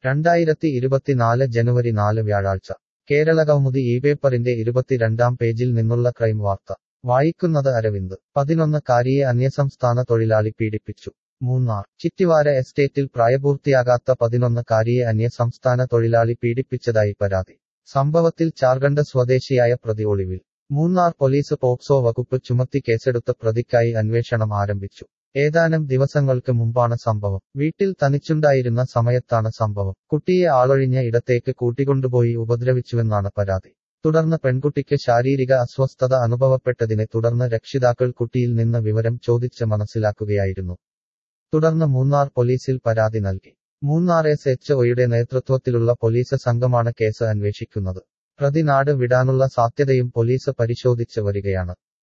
രണ്ടായിരത്തി ഇരുപത്തിനാല് ജനുവരി നാല് വ്യാഴാഴ്ച കേരളകൗമുദി ഈ പേപ്പറിന്റെ ഇരുപത്തിരണ്ടാം പേജിൽ നിന്നുള്ള ക്രൈം വാർത്ത വായിക്കുന്നത് അരവിന്ദ് പതിനൊന്ന് കാരിയെ അന്യസംസ്ഥാന തൊഴിലാളി പീഡിപ്പിച്ചു മൂന്നാർ ചിറ്റിവാര എസ്റ്റേറ്റിൽ പ്രായപൂർത്തിയാകാത്ത പതിനൊന്ന് കാരിയെ അന്യസംസ്ഥാന തൊഴിലാളി പീഡിപ്പിച്ചതായി പരാതി സംഭവത്തിൽ ചാർഖണ്ഡ് സ്വദേശിയായ പ്രതി ഒളിവിൽ മൂന്നാർ പോലീസ് പോക്സോ വകുപ്പ് ചുമത്തി കേസെടുത്ത പ്രതിക്കായി അന്വേഷണം ആരംഭിച്ചു ഏതാനും ദിവസങ്ങൾക്ക് മുമ്പാണ് സംഭവം വീട്ടിൽ തനിച്ചുണ്ടായിരുന്ന സമയത്താണ് സംഭവം കുട്ടിയെ ആളൊഴിഞ്ഞ ഇടത്തേക്ക് കൂട്ടിക്കൊണ്ടുപോയി ഉപദ്രവിച്ചുവെന്നാണ് പരാതി തുടർന്ന് പെൺകുട്ടിക്ക് ശാരീരിക അസ്വസ്ഥത അനുഭവപ്പെട്ടതിനെ തുടർന്ന് രക്ഷിതാക്കൾ കുട്ടിയിൽ നിന്ന് വിവരം ചോദിച്ച് മനസ്സിലാക്കുകയായിരുന്നു തുടർന്ന് മൂന്നാർ പോലീസിൽ പരാതി നൽകി മൂന്നാർ എസ് എച്ച് ഒയുടെ നേതൃത്വത്തിലുള്ള പോലീസ് സംഘമാണ് കേസ് അന്വേഷിക്കുന്നത് പ്രതി നാട് വിടാനുള്ള സാധ്യതയും പോലീസ് പരിശോധിച്ച് വരികയാണ്